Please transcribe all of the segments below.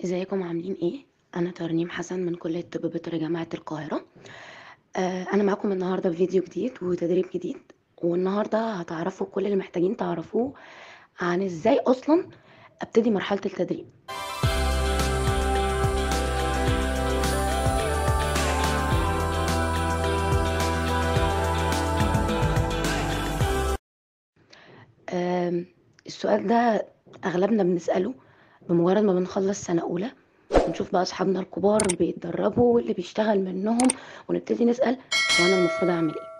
ازيكم عاملين ايه انا ترنيم حسن من كلية طب بيطري جامعة القاهرة آه انا معاكم النهاردة بفيديو جديد وتدريب جديد والنهاردة هتعرفوا كل اللي محتاجين تعرفوه عن ازاي اصلا ابتدي مرحلة التدريب آم، السؤال ده اغلبنا بنسأله بمجرد ما بنخلص سنة اولى ونشوف بقى اصحابنا الكبار بيتدربوا واللي بيشتغل منهم ونبتدي نسأل هو انا المفروض اعمل ايه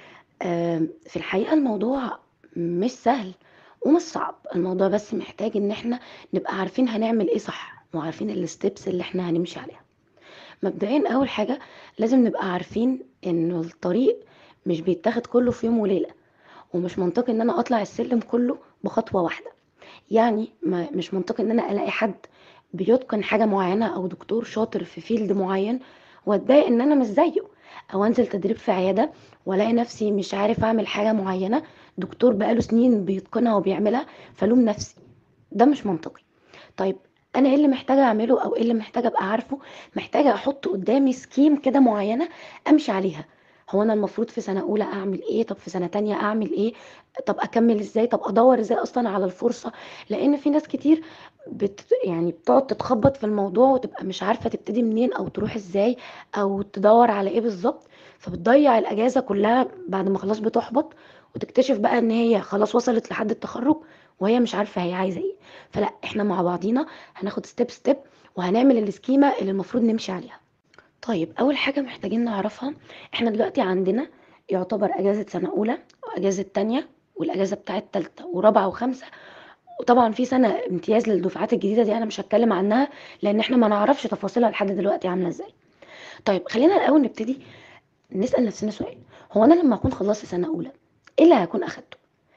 آم، في الحقيقة الموضوع مش سهل ومش صعب الموضوع بس محتاج ان احنا نبقى عارفين هنعمل ايه صح وعارفين الستبس اللي احنا هنمشي عليها مبدئيا اول حاجة لازم نبقى عارفين ان الطريق مش بيتاخد كله في يوم وليلة ومش منطقي ان انا اطلع السلم كله بخطوة واحدة يعني ما مش منطقي ان انا الاقي حد بيتقن حاجة معينة او دكتور شاطر في فيلد معين واتضايق ان انا مش زيه او انزل تدريب في عيادة والاقي نفسي مش عارف اعمل حاجة معينة دكتور بقاله سنين بيتقنها وبيعملها فلوم نفسي ده مش منطقي طيب انا ايه اللي محتاجه اعمله او ايه اللي محتاجه ابقى عارفه محتاجه احط قدامي سكيم كده معينه امشي عليها هو انا المفروض في سنه اولى اعمل ايه طب في سنه تانية اعمل ايه طب اكمل ازاي طب ادور ازاي اصلا على الفرصه لان في ناس كتير بت يعني بتقعد تتخبط في الموضوع وتبقى مش عارفه تبتدي منين او تروح ازاي او تدور على ايه بالظبط فبتضيع الاجازه كلها بعد ما خلاص بتحبط وتكتشف بقى ان هي خلاص وصلت لحد التخرج وهي مش عارفه هي عايزه ايه فلا احنا مع بعضينا هناخد ستيب ستيب وهنعمل السكيمه اللي المفروض نمشي عليها طيب اول حاجه محتاجين نعرفها احنا دلوقتي عندنا يعتبر اجازه سنه اولى واجازه تانية والاجازه بتاعت تالتة ورابعه وخمسه وطبعا في سنه امتياز للدفعات الجديده دي انا مش هتكلم عنها لان احنا ما نعرفش تفاصيلها لحد دلوقتي عامله ازاي طيب خلينا الاول نبتدي نسال نفسنا سؤال هو انا لما اكون خلصت سنه اولى ايه اللي هكون اخدته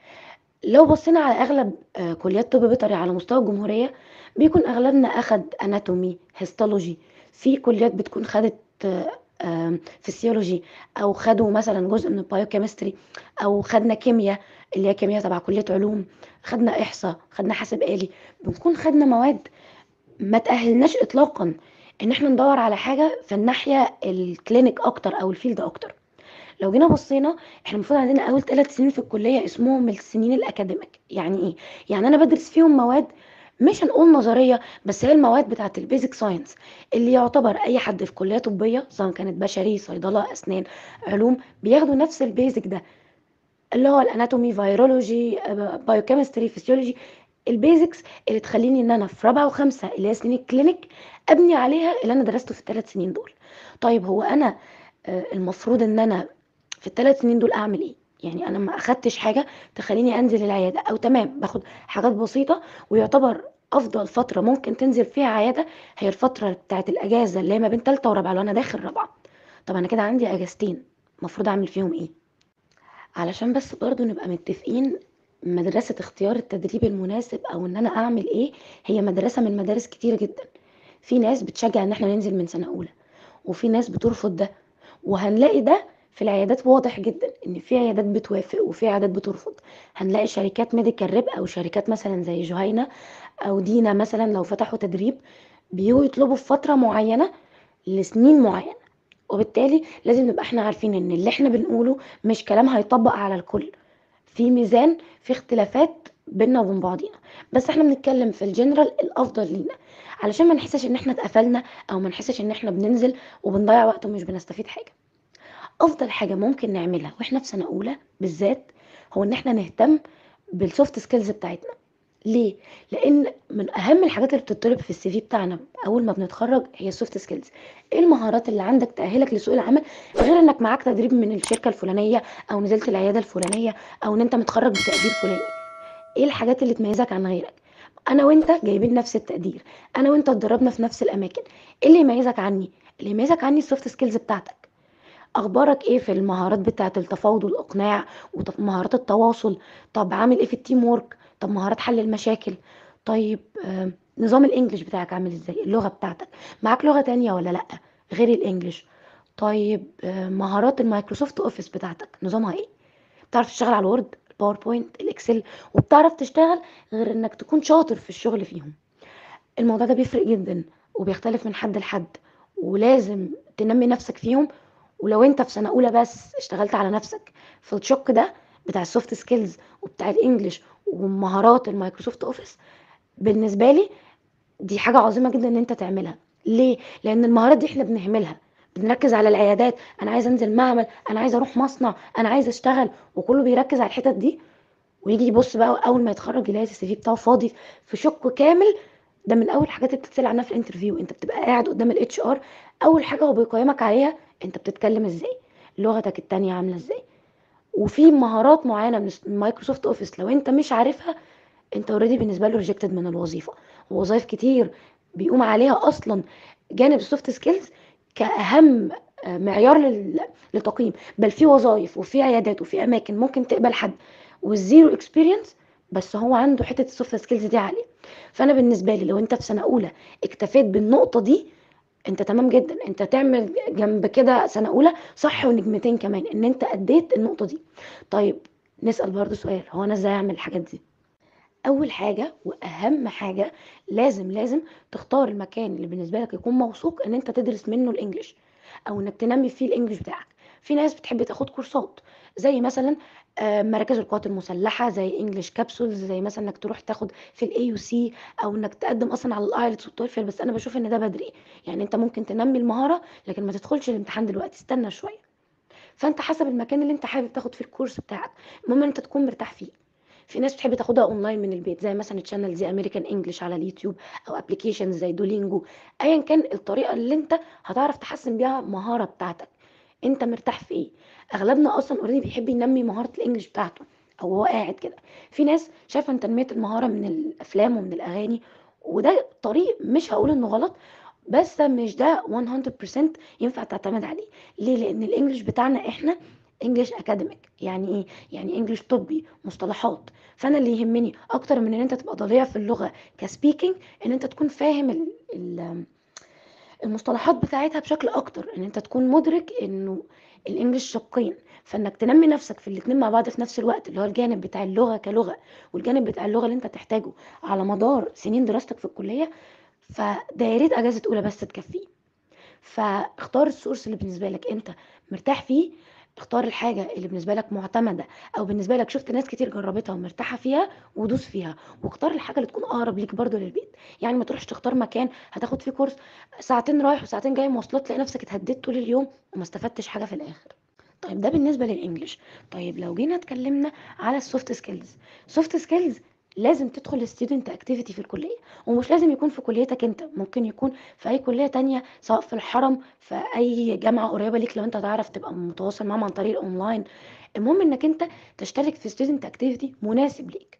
لو بصينا على اغلب آه، كليات طب بيطري على مستوى الجمهوريه بيكون اغلبنا اخد اناتومي هيستولوجي في كليات بتكون خدت آه، آم، فسيولوجي او خدوا مثلا جزء من البايوكيمستري او خدنا كيمياء اللي هي كيمياء تبع كليه علوم خدنا احصاء خدنا حاسب آلي بنكون خدنا مواد ما تأهلناش اطلاقا ان احنا ندور على حاجه في الناحيه الكلينيك اكتر او الفيلد اكتر لو جينا بصينا احنا المفروض عندنا اول ثلاث سنين في الكليه اسمهم السنين الاكاديميك يعني ايه يعني انا بدرس فيهم مواد مش هنقول نظريه بس هي المواد بتاعه البيزك ساينس اللي يعتبر اي حد في كليه طبيه سواء كانت بشري صيدله اسنان علوم بياخدوا نفس البيزك ده اللي هو الاناتومي فيرولوجي بايوكيمستري فيسيولوجي البيزكس اللي تخليني ان انا في رابعه وخمسه اللي هي سنين الكلينيك ابني عليها اللي انا درسته في الثلاث سنين دول طيب هو انا آه، المفروض ان انا في الثلاث سنين دول اعمل ايه يعني انا ما اخدتش حاجه تخليني انزل العياده او تمام باخد حاجات بسيطه ويعتبر افضل فتره ممكن تنزل فيها عياده هي الفتره بتاعه الاجازه اللي هي ما بين ثالثه ورابعه لو انا داخل رابعه طب انا كده عندي اجازتين المفروض اعمل فيهم ايه علشان بس برضو نبقى متفقين مدرسة اختيار التدريب المناسب او ان انا اعمل ايه هي مدرسة من مدارس كتير جدا في ناس بتشجع ان احنا ننزل من سنة اولى وفي ناس بترفض ده وهنلاقي ده في العيادات واضح جدا ان في عيادات بتوافق وفي عيادات بترفض هنلاقي شركات ميديكال ريب او شركات مثلا زي جهينة او دينا مثلا لو فتحوا تدريب بيجوا يطلبوا في فترة معينة لسنين معينة وبالتالي لازم نبقى احنا عارفين ان اللي احنا بنقوله مش كلام هيطبق على الكل في ميزان في اختلافات بيننا وبين بعضينا بس احنا بنتكلم في الجنرال الافضل لينا علشان ما نحسش ان احنا اتقفلنا او ما نحسش ان احنا بننزل وبنضيع وقت ومش بنستفيد حاجه افضل حاجه ممكن نعملها واحنا في سنه اولى بالذات هو ان احنا نهتم بالسوفت سكيلز بتاعتنا ليه لان من اهم الحاجات اللي بتطلب في السي في بتاعنا اول ما بنتخرج هي السوفت سكيلز ايه المهارات اللي عندك تاهلك لسوق العمل غير انك معاك تدريب من الشركه الفلانيه او نزلت العياده الفلانيه او ان انت متخرج بتقدير فلاني ايه الحاجات اللي تميزك عن غيرك انا وانت جايبين نفس التقدير انا وانت اتدربنا في نفس الاماكن ايه اللي يميزك عني اللي يميزك عني السوفت سكيلز بتاعتك اخبارك ايه في المهارات بتاعه التفاوض والاقناع ومهارات التواصل طب عامل ايه في التيم وورك طب مهارات حل المشاكل طيب آه، نظام الانجليش بتاعك عامل ازاي اللغه بتاعتك معاك لغه تانية ولا لا غير الانجليش طيب آه، مهارات المايكروسوفت اوفيس بتاعتك نظامها ايه بتعرف تشتغل على الوورد الباوربوينت الاكسل وبتعرف تشتغل غير انك تكون شاطر في الشغل فيهم الموضوع ده بيفرق جدًا، وبيختلف من حد لحد، ولازم تنمّي نَفْسك فيهم، ولو أنت في سنة أولى بس اشتغلت على نَفْسك في الشق ده بتاع الsoft skills وبتاع الEnglish ومهارات الMicrosoft Office، بالنسبة لي دي حاجة عظيمة جدًا إن أنت تعملها، ليه؟ لإن المهارات دي إحنا بنهملها، بنركّز على العيادات، أنا عايز أنزل معمل، أنا عايز أروح مصنع، أنا عايز أشتغل، وكلّه بيركّز على الحتت دي، وييجي يبُص بقى أول ما يتخرّج يلاقي الCV بتاعه فاضي في شِق كامل، ده من أول الحاجات اللي بتتسأل عنها في الinterview أنت بتبقى قاعد قدّام الHR أول حاجة هو بيقيّمك عليها أنت بتتكلم إزاي، لغتك التانية عاملة إزاي، وفي مهارات معيّنة من الس Microsoft Office لو أنت مش عارفها أنت already بالنسبة له rejected من الوظيفة، ووظايف كتير بيقوم عليها أصلًا جانب الsoft skills كأهم آآ معيار لل للتقييم، بل في وظايف وفي عيادات وفي أماكن ممكن تقبل حد وزيرو experience بس هو عنده حتة الsoft skills دي عالية، فأنا بالنسبة لي لو أنت في سنة أولى اكتفيت بالنقطة دي أنت تمام جدًا، أنت تعمل جنب كده سنة أولى صح ونجمتين كمان إن أنت أدّيت النقطة دي. طيب نسأل برضه سؤال، هو أنا إزاي أعمل الحاجات دي؟ أول حاجة وأهم حاجة لازم، لازم تختار المكان اللي بالنسبة لك يكون موثوق إن أنت تدرس منه الEnglish أو إنك تنمّي فيه الEnglish بتاعك، في ناس بتحب تاخد كورسات زي مثلًا آآ مراكز القوات المسلحة، زي English capsules زي مثلًا إنك تروح تاخد في الAUC أو إنك تقدّم أصلًا على الIELTS والTOEFL بس أنا باشوف إن ده بدري، يعني أنت ممكن تنمّي المهارة لكن ما تدخلش الامتحان دلوقتي، استنى شوية. فأنت حسب المكان اللي أنت حابب تاخد فيه الكورس بتاعك، المهم إن أنت تكون مرتاح فيه. في ناس بتحب تاخدها أونلاين من البيت زي مثلًا channel زي American English على اليوتيوب أو applications زي duolingo أيًا كان الطريقة اللي أنت هتعرف تحسّن بيها المهارة بتاعتك، أنت مرتاح في إيه؟ أغلبنا أصلًا already بيحب ينمّي مهارة الEnglish بتاعته أو وهو قاعد كده، في ناس شايفة إن تنمية المهارة من الأفلام ومن الأغاني وده طريق مش هاقول إنه غلط، بس مش ده 100% ينفع تعتمد عليه، ليه؟ لإن الEnglish بتاعنا إحنا English academic يعني إيه؟ يعني English طبّي، مصطلحات، فأنا اللي يهمني أكتر من إن أنت تبقى ضليع في اللغة كspeaking إن أنت تكون فاهم ال ال المصطلحات بتاعتها بشكل أكتر، إن أنت تكون مُدرك إنه الEnglish شقين، فإنك تنمّي نَفْسك في الاتنين مع بعض في نَفْس الوقت، اللي هو الجانب بتاع اللغة كلغة والجانب بتاع اللغة اللي أنت تحتاجه على مدار سنين دراستك في الكلية، فده يا ريت أجازة أولى بس تكفّيه. فاختار الsource اللي بالنسبة لك أنت مرتاح فيه، اختار الحاجة اللي بالنسبة لك مُعتمدة أو بالنسبة لك شُفت ناس كتير جرّبتها ومرتاحة فيها ودوس فيها، واختار الحاجة اللي تكون أقرب ليك برضه للبيت، يعني ما تروحش تختار مكان هتاخد فيه كورس ساعتين رايح وساعتين جاي مواصلات تلاقي نَفْسك اتهدّيت طول اليوم وما استفدتش حاجة في الآخر. طيب ده بالنسبة للEnglish، طيب لو جينا اتكلّمنا على الsoft skills، soft skills لازم تدخل الstudent activity في الكلية، ومش لازم يكون في كليتك أنت، ممكن يكون في أي كلية تانية سواء في الحرم، في أي جامعة قريبة ليك لو أنت تعرف تبقى متواصل معاهم عن طريق الأونلاين، المهم إنك أنت تشترك في student activity مناسب ليك.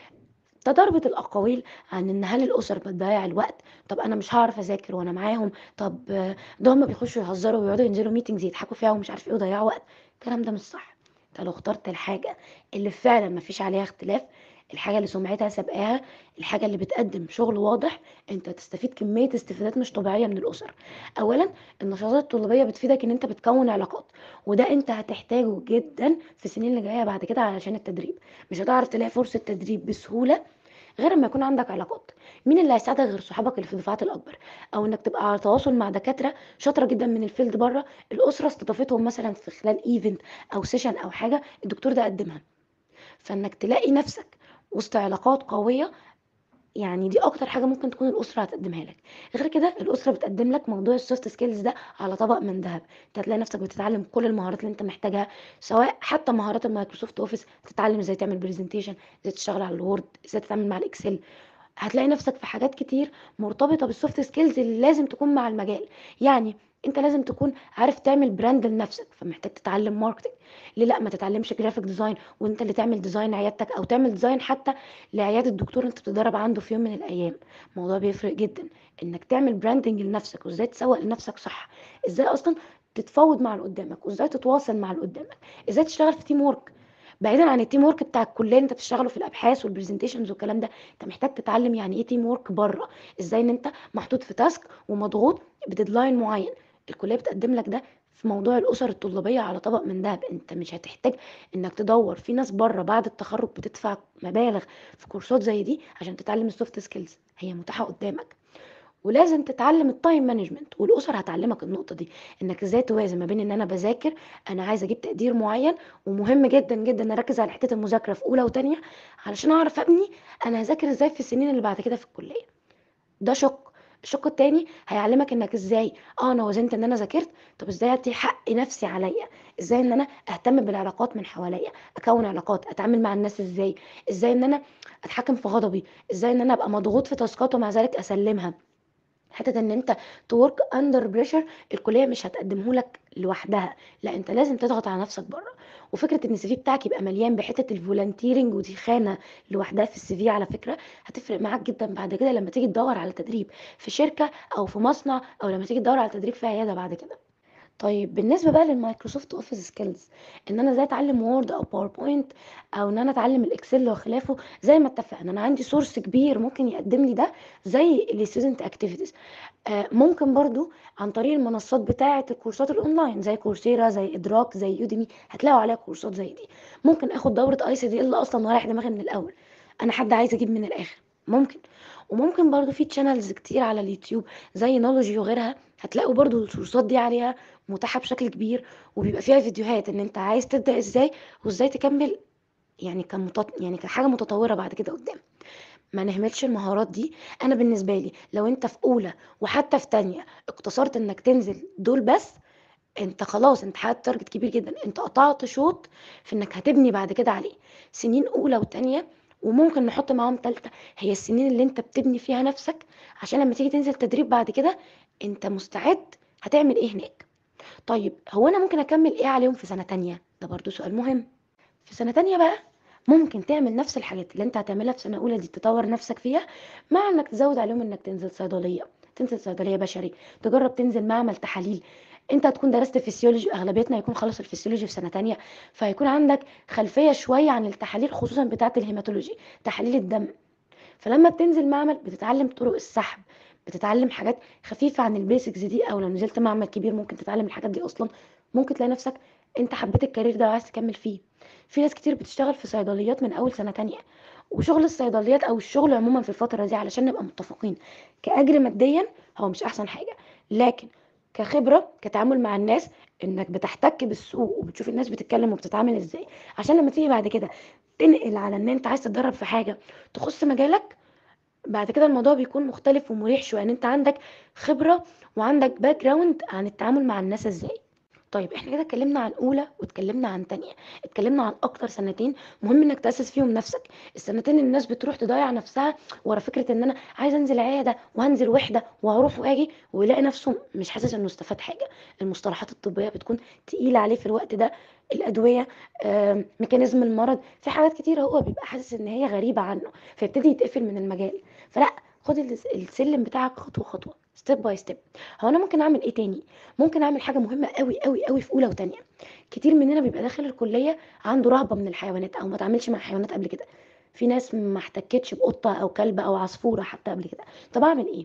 تضاربت الأقاويل عن إن هل الأسر بتضيّع الوقت، طب أنا مش هاعرف أذاكر وأنا معاهم، طب ده هُم بيخشوا يهزروا ويقعدوا ينزلوا meetings يضحكوا فيها ومش عارف إيه ويضيّعوا وقت، الكلام ده مش صح، أنت لو اخترت الحاجة اللي فعلًا ما فيش عليها اختلاف، الحاجة اللي سُمعتها سابقاها، الحاجة اللي بتقدّم شغل واضح، أنت هتستفيد كمية استفادات مش طبيعية من الأسر. أولًا النشاطات الطلابية بتفيدك إن أنت بتكوّن علاقات، وده أنت هتحتاجه جدًا في السنين اللي جاية بعد كده علشان التدريب، مش هتعرف تلاقي فرصة تدريب بسهولة غير أمّا يكون عندك علاقات، مين اللي هيساعدك غير صحابك اللي في الدفعات الأكبر، أو إنك تبقى على تواصل مع دكاترة شاطرة جدًا من الfield برّه، الأسرة استضافتهم مثلًا في خلال event أو session أو حاجة الدكتور ده قدّمها، فإنك تلاقي نَفْسك وسط علاقات قوية، يعني دي أكتر حاجة ممكن تكون الأسرة هتقدّمها لك، غير كده الأسرة بتقدّم لك موضوع الsoft skills ده على طبق من دهب، أنت هتلاقي نَفْسك بتتعلم كل المهارات اللي أنت محتاجها، سواء حتى مهارات الMicrosoft Office تتعلم إزاي تعمل presentation، إزاي تشتغل على الword، إزاي تتعامل مع الExcel، هتلاقي نَفْسك في حاجات كتير مرتبطة بالsoft skills اللي لازم تكون مع المجال، يعني أنت لازم تكون عارف تعمل brand لنَفْسك، فمحتاج تتعلم marketing، ليه لأ ما تتعلمش graphic design وأنت اللي تعمل design عيادتك أو تعمل design حتى لعيادة دكتور أنت بتتدرب عنده في يوم من الأيام، الموضوع بيفرق جدًا، إنك تعمل branding لنَفْسك وإزاي تسوّق لنَفْسك صح، إزاي أصلًا تتفاوض مع اللي قدّامك وإزاي تتواصل مع اللي قدّامك، إزاي تشتغل في team work بعيدًا عن الteam work بتاع الكلية اللي أنت بتشتغلوا في الأبحاث والpresentations والكلام ده، أنت محتاج تتعلم يعني إيه team work برّه، إزاي إن أنت محطوط في task ومضغوط بdeadline معيّن، الكلية بتقدّم لك ده في موضوع الأسر الطلابية على طبق من دهب، أنت مش هتحتاج إنك تدوّر، في ناس برّه بعد التخرُّج بتدفع مبالغ في كورسات زي دي عشان تتعلم الsoft skills هي متاحة قدّامك، ولازم تتعلم التايم مانجمنت والاسر هتعلمك النقطه دي انك ازاي توازن ما بين ان انا بذاكر انا عايزه اجيب تقدير معين ومهم جدا جدا اركز على حته المذاكره في اولى وثانيه علشان اعرف ابني انا هذاكر ازاي في السنين اللي بعد كده في الكليه ده شق الشق التاني هيعلمك انك ازاي اه انا وزنت ان انا ذاكرت طب ازاي ادي حق نفسي عليا ازاي ان انا اهتم بالعلاقات من حواليا اكون علاقات اتعامل مع الناس ازاي ازاي ان انا اتحكم في غضبي ازاي ان انا ابقى مضغوط في تاسكات ومع ذلك اسلمها حته ان انت تورك اندر بريشر الكليه مش هتقدمه لك لوحدها لا انت لازم تضغط على نفسك بره وفكره ان السي في بتاعك يبقى مليان بحته الفولنتيرنج ودي خانه لوحدها في السي في على فكره هتفرق معاك جدا بعد كده لما تيجي تدور على تدريب في شركه او في مصنع او لما تيجي تدور على تدريب في عياده بعد كده طيب بالنسبه بقى للمايكروسوفت اوفيس سكيلز ان انا ازاي اتعلم وورد او باوربوينت او ان انا اتعلم الاكسل وخلافه زي ما اتفقنا انا عندي سورس كبير ممكن يقدم لي ده زي الستودنت اكتيفيتيز آه ممكن برضو عن طريق المنصات بتاعه الكورسات الاونلاين زي كورسيرا زي ادراك زي يوديمي هتلاقوا عليها كورسات زي دي ممكن اخد دوره اي سي دي ال اصلا ورايح دماغي من الاول انا حد عايز اجيب من الاخر ممكن وممكن برضو في تشانلز كتير على اليوتيوب زي نولوجي وغيرها هتلاقوا برضو الكورسات دي عليها متاحه بشكل كبير وبيبقى فيها فيديوهات ان انت عايز تبدا ازاي وازاي تكمل يعني كمتط... يعني كحاجه متطوره بعد كده قدام ما نهملش المهارات دي انا بالنسبه لي لو انت في اولى وحتى في تانية اقتصرت انك تنزل دول بس انت خلاص انت حققت تارجت كبير جدا انت قطعت شوط في انك هتبني بعد كده عليه سنين اولى وتانية وممكن نحط معاهم تالتة هي السنين اللي انت بتبني فيها نفسك عشان لما تيجي تنزل تدريب بعد كده انت مستعد هتعمل ايه هناك طيب هو انا ممكن اكمل ايه عليهم في سنه تانية ده برضو سؤال مهم في سنه تانية بقى ممكن تعمل نفس الحاجات اللي انت هتعملها في سنه اولى دي تطور نفسك فيها مع انك تزود عليهم انك تنزل صيدليه تنزل صيدليه بشري تجرب تنزل معمل تحاليل انت هتكون درست فيسيولوجي اغلبيتنا هيكون خلص الفسيولوجي في سنه تانية فهيكون عندك خلفيه شويه عن التحاليل خصوصا بتاعه الهيماتولوجي تحاليل الدم فلما بتنزل معمل بتتعلم طرق السحب بتتعلم حاجات خفيفه عن البيسكس دي او لو نزلت معمل كبير ممكن تتعلم الحاجات دي اصلا ممكن تلاقي نفسك انت حبيت الكارير ده وعايز تكمل فيه في ناس كتير بتشتغل في صيدليات من اول سنه تانية وشغل الصيدليات او الشغل عموما في الفتره دي علشان نبقى متفقين كاجر ماديا هو مش احسن حاجه لكن كخبره كتعامل مع الناس انك بتحتك بالسوق وبتشوف الناس بتتكلم وبتتعامل ازاي عشان لما تيجي بعد كده تنقل على ان انت عايز تتدرب في حاجه تخص مجالك بعد كده الموضوع بيكون مختلف ومريح شويه ان انت عندك خبره وعندك باك جراوند عن التعامل مع الناس ازاي طيب احنا كده اتكلمنا عن اولى واتكلمنا عن تانية اتكلمنا عن اكتر سنتين مهم انك تاسس فيهم نفسك السنتين اللي الناس بتروح تضيع نفسها ورا فكره ان انا عايز انزل عياده وهنزل وحده وهروح واجي ويلاقي نفسه مش حاسس انه استفاد حاجه المصطلحات الطبيه بتكون تقيله عليه في الوقت ده الادويه آم، ميكانيزم المرض في حاجات كتير هو بيبقى حاسس ان هي غريبه عنه فيبتدي يتقفل من المجال فلا خد الس- السلم بتاعك خطوه خطوه ستيب باي ستيب هو انا ممكن اعمل ايه تاني ممكن اعمل حاجه مهمه قوي قوي قوي في اولى وتانية كتير مننا بيبقى داخل الكليه عنده رهبه من الحيوانات او ما تعاملش مع حيوانات قبل كده في ناس ما احتكتش بقطه او كلب او عصفوره حتى قبل كده طب اعمل ايه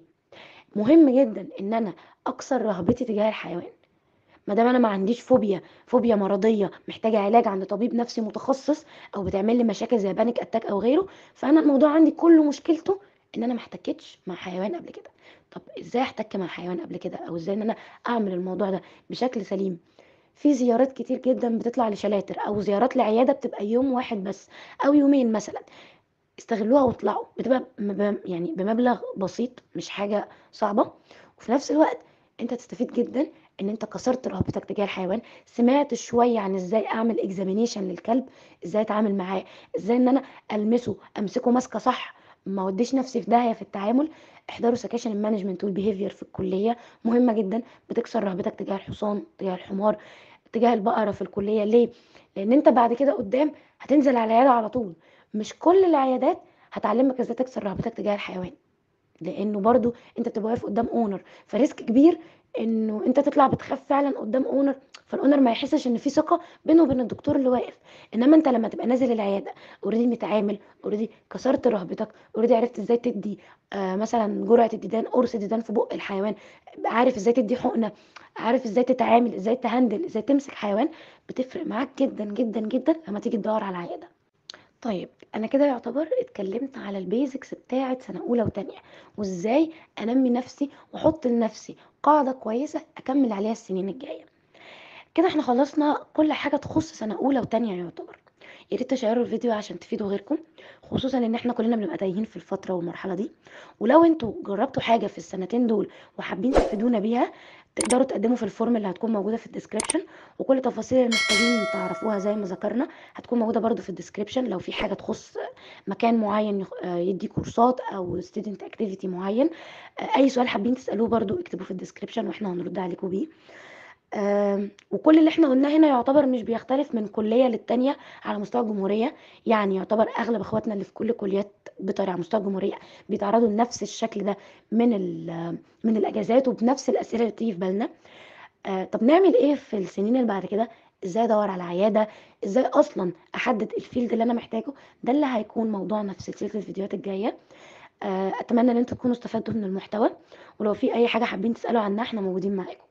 مهم جدا ان انا اكسر رهبتي تجاه الحيوان ما دام انا ما عنديش فوبيا فوبيا مرضيه محتاجه علاج عند طبيب نفسي متخصص او بتعمل لي مشاكل زي بانيك اتاك او غيره فانا الموضوع عندي كله مشكلته ان انا ما احتكتش مع حيوان قبل كده طب ازاي احتك مع حيوان قبل كده او ازاي ان انا اعمل الموضوع ده بشكل سليم في زيارات كتير جدا بتطلع لشلاتر او زيارات لعياده بتبقى يوم واحد بس او يومين مثلا استغلوها واطلعوا بتبقى م- يعني بمبلغ بسيط مش حاجه صعبه وفي نفس الوقت انت تستفيد جدا ان انت كسرت رهبتك تجاه الحيوان سمعت شويه عن ازاي اعمل اكزامينيشن للكلب ازاي اتعامل معاه ازاي ان انا المسه امسكه ماسكه صح ما اوديش نفسي في داهيه في التعامل احضروا سكاشن المانجمنت والبيهيفير في الكليه مهمه جدا بتكسر رهبتك تجاه الحصان تجاه الحمار تجاه البقره في الكليه ليه لان انت بعد كده قدام هتنزل على العياده على طول مش كل العيادات هتعلمك ازاي تكسر رهبتك تجاه الحيوان لانه برضو انت بتبقى واقف قدام اونر فريسك كبير انه انت تطلع بتخاف فعلا قدام اونر فالاونر ما يحسش ان في ثقه بينه وبين الدكتور اللي واقف انما انت لما تبقى نازل العياده اوريدي متعامل اوريدي كسرت رهبتك اوريدي عرفت ازاي تدي آه مثلا جرعه الديدان قرص ديدان في بق الحيوان عارف ازاي تدي حقنه عارف ازاي تتعامل ازاي تهندل ازاي تمسك حيوان بتفرق معاك جدا جدا جدا لما تيجي تدور على عياده طيب أنا كده يعتبر اتكلمت على البيزكس بتاعة سنة أولى وتانية وإزاي أنمي نفسي وأحط لنفسي قاعدة كويسة أكمل عليها السنين الجاية كده احنا خلصنا كل حاجة تخص سنة أولى وتانية يعتبر يا ريت تشيروا الفيديو عشان تفيدوا غيركم خصوصا ان احنا كلنا بنبقى تايهين في الفتره والمرحله دي ولو انتوا جربتوا حاجه في السنتين دول وحابين تفيدونا بيها تقدروا تقدموا في الفورم اللي هتكون موجوده في الديسكريبشن وكل التفاصيل اللي محتاجين تعرفوها زي ما ذكرنا هتكون موجوده برده في الديسكريبشن لو في حاجه تخص مكان معين يخ- آه، يدي كورسات او ستودنت اكتيفيتي معين آه، اي سؤال حابين تسالوه برده اكتبوه في الديسكريبشن واحنا هنرد عليكم بيه آم، وكل اللي احنا قلناه هنا يعتبر مش بيختلف من كلية للتانية على مستوى الجمهورية يعني يعتبر أغلب اخواتنا اللي في كل كليات بيطري على مستوى الجمهورية بيتعرضوا لنفس الشكل ده من ال- من الأجازات وبنفس الأسئلة اللي بتيجي في بالنا آه، طب نعمل ايه في السنين اللي بعد كده ازاي ادور على عيادة ازاي اصلا احدد الفيلد اللي انا محتاجه ده اللي هيكون موضوعنا في سلسلة الفيديوهات الجاية آه، اتمنى ان انتوا تكونوا استفدتوا من المحتوى ولو في اي حاجة حابين تسألوا عنها احنا موجودين معاكم